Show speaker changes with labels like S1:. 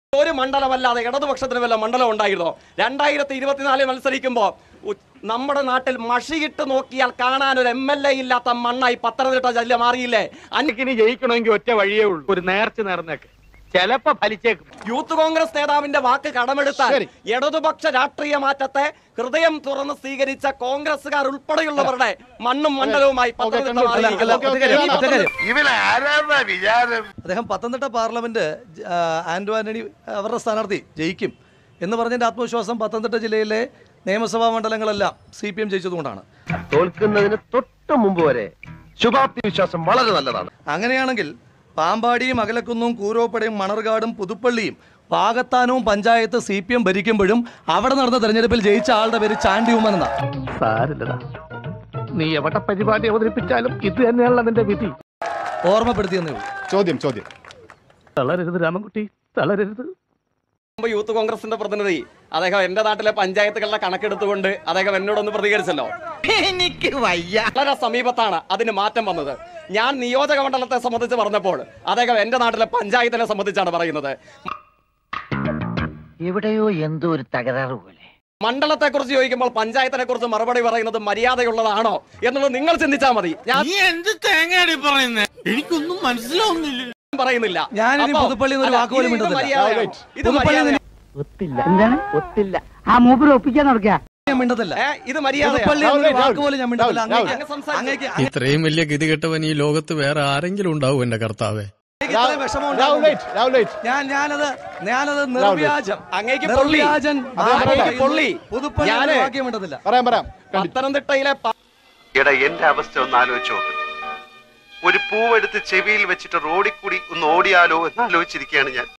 S1: ഒരു മണ്ഡലമല്ലാതെ ഇടതുപക്ഷത്തിന് വല്ല മണ്ഡലം ഉണ്ടായിരുന്നോ രണ്ടായിരത്തി ഇരുപത്തിനാലിൽ മത്സരിക്കുമ്പോൾ ഉ- നമ്മുടെ നാട്ടിൽ മഷിയിട്ട് നോക്കിയാൽ കാണാൻ ഒരു എം എൽ എ ഇല്ലാത്ത മണ്ണായി പത്തനംതിട്ട ജില്ല മാറിയില്ലേ അഞ്ച്
S2: ഇനി ജയിക്കണമെങ്കിൽ ഒറ്റ വഴിയേ ഉള്ളൂ ഒരു നേർച്ച നേർന്നേക്ക് ചിലപ്പോ ഫലിച്ചേക്കും
S1: യൂത്ത് കോൺഗ്രസ് നേതാവിന്റെ വാക്ക് കടമെടുത്താൽ
S3: ശരി.
S1: ഇടതുപക്ഷ രാഷ്ട്രീയ മാറ്റത്തെ ഹൃദയം തുറന്ന് സ്വീകരിച്ച കോൺഗ്രസുകാർ ഉൾപ്പെടെയുള്ളവരുടെ മണ്ണും മണ്ഡലവുമായി പത്തനംതിട്ട
S3: കണ്ടു. അല്ല,
S1: മാറിയിരിക്കുന്നു.
S3: അല്ല, ഒറ്റ കാര്യം, ഒറ്റ കാര്യം.
S4: ഇവനാരാ വിചാരം
S3: അദ്ദേഹം പത്തനംതിട്ട പാർലമെന്റ് ജ- ആ, ആന്റോ ആന്റണി അവരുടെ സ്ഥാനാർത്ഥി ജയിക്കും എന്ന് പറഞ്ഞതിന്റെ ആത്മവിശ്വാസം പത്തനംതിട്ട ജില്ലയിലെ നിയമസഭാ മണ്ഡലങ്ങളെല്ലാം സി പി എം ജയിച്ചതുകൊണ്ടാണ്
S4: തോൽക്കുന്നതിന് തൊട്ട് മുമ്പ് വരെ ശുഭാപ്തി വിശ്വാസം വളരെ നല്ലതാണ്
S3: അങ്ങനെയാണെങ്കിൽ പാമ്പാടിയും അകലക്കുന്നും കൂരോപ്പടയും മണർകാടും പുതുപ്പള്ളിയും പാകത്താനവും പഞ്ചായത്ത് സി പി എം ഭരിക്കുമ്പോഴും അവിടെ നടന്ന തെരഞ്ഞെടുപ്പിൽ ജയിച്ച ആളുടെ പേര് ചാണ്ടി ഉമ്മൻ എന്നാ
S2: സാരില്ലടാ നീ എവിടെ പരിപാടി അവതരിപ്പിച്ചാലും ഇത് തന്നെയാണല്ലോ നിന്റെ വിധി
S3: ഓർമ്മപ്പെടുത്തിയെന്നേ ഉള്ളൂ
S5: ചോദ്യം ചോദ്യം
S2: തളരരുത് രാമൻകുട്ടി തളരരുത്
S1: മുമ്പ് യൂത്ത് കോൺഗ്രസിന്റെ പ്രതിനിധി അദ്ദേഹം എന്റെ നാട്ടിലെ പഞ്ചായത്തുകളുടെ കണക്കെടുത്തുകൊണ്ട് അദ്ദേഹം എന്നോടൊന്ന് പ്രതികരിച്ചല്ലോ
S6: എനിക്ക് വയ്യ
S1: വളരെ സമീപത്താണ് അതിന് മാറ്റം വന്നത് ഞാൻ നിയോജക മണ്ഡലത്തെ സംബന്ധിച്ച് പറഞ്ഞപ്പോൾ അദ്ദേഹം എന്റെ നാട്ടിലെ പഞ്ചായത്തിനെ സംബന്ധിച്ചാണ് പറയുന്നത്
S6: എവിടെയോ എന്തോ ഒരു തകരാറ് പോലെ
S1: മണ്ഡലത്തെ കുറിച്ച് ചോദിക്കുമ്പോൾ പഞ്ചായത്തിനെ കുറിച്ച് മറുപടി പറയുന്നത് മര്യാദയുള്ളതാണോ എന്നുള്ളത് നിങ്ങൾ ചിന്തിച്ചാൽ മതി ഞാൻ
S7: നീ എന്ത് തേങ്ങയാണ് പറയുന്നത് എനിക്കൊന്നും മനസ്സിലാവുന്നില്ല
S1: പറയുന്നില്ല
S3: ഞാനിനി
S1: അപ്പോ-
S3: പുതുപ്പള്ളിയിൽ നിന്ന് ഒരു
S1: അല്ല,
S3: വാക്ക് പോലും
S1: ഇത്
S3: മിണ്ടുന്നില്ല.
S1: മര്യാദയാണോ? ഇത്
S3: പുതുപ്പള്ളിയിൽ
S1: മര്യാദയാണോ?
S6: ഒത്തില്ല എന്താണ് ഒത്തില്ല ആ മൂപ്പര് ഒപ്പിക്കാൻ നടക്കുക
S3: ഞാൻ മിണ്ടത്തില്ല
S1: ഏ, ഇത് മര്യാദ
S3: പുതുപ്പള്ളിയിൽ നിന്ന് ഒരു
S5: രാഹുൽ,
S3: വാക്ക് പോലും ഞാൻ മിണ്ടത്തില്ല
S5: രാഹുൽ,
S3: അങ്ങേക്ക്
S1: അങ്ങ് സംസാരിച്ചു.
S3: അങ്ങേക്ക്
S7: ഇത്രയും വലിയ ഗതികെട്ടവൻ ഈ ലോകത്ത് വേറെ ആരെങ്കിലും ഉണ്ടാവും എന്റെ കർത്താവേ
S3: അങ്ങേക്ക് ഇത്രയും വിഷമം
S5: രാഹുൽ
S3: ഉണ്ടാകുമ്പോൾ
S5: വെയിറ്റ് രാഹുൽ വെയിറ്റ്
S3: ഞാൻ ഞാനത് ഞാനത് നിർവ്യാജം
S1: അങ്ങേക്ക് പൊള്ളി
S3: നിർവ്യാജൻ
S1: അങ്ങേക്ക് പൊള്ളി
S3: പുതുപ്പള്ളി
S1: ഞാന്
S3: വാക്യം മിണ്ടത്തില്ല
S5: പറയാം പറയാം കണ്ടിട്ട്
S1: പത്തനംതിട്ടയിലെ പ-
S4: എടാ എന്റെ അവസ്ഥ ഒന്ന് ആലോചിച്ച് നോക്ക് ഒരു പൂവെടുത്ത് ചെവിയിൽ വെച്ചിട്ട് റോഡിൽ കൂടി ഒന്ന് ഓടിയാലോ എന്ന് ആലോചിച്ചിരിക്കുകയാണ് ഞാൻ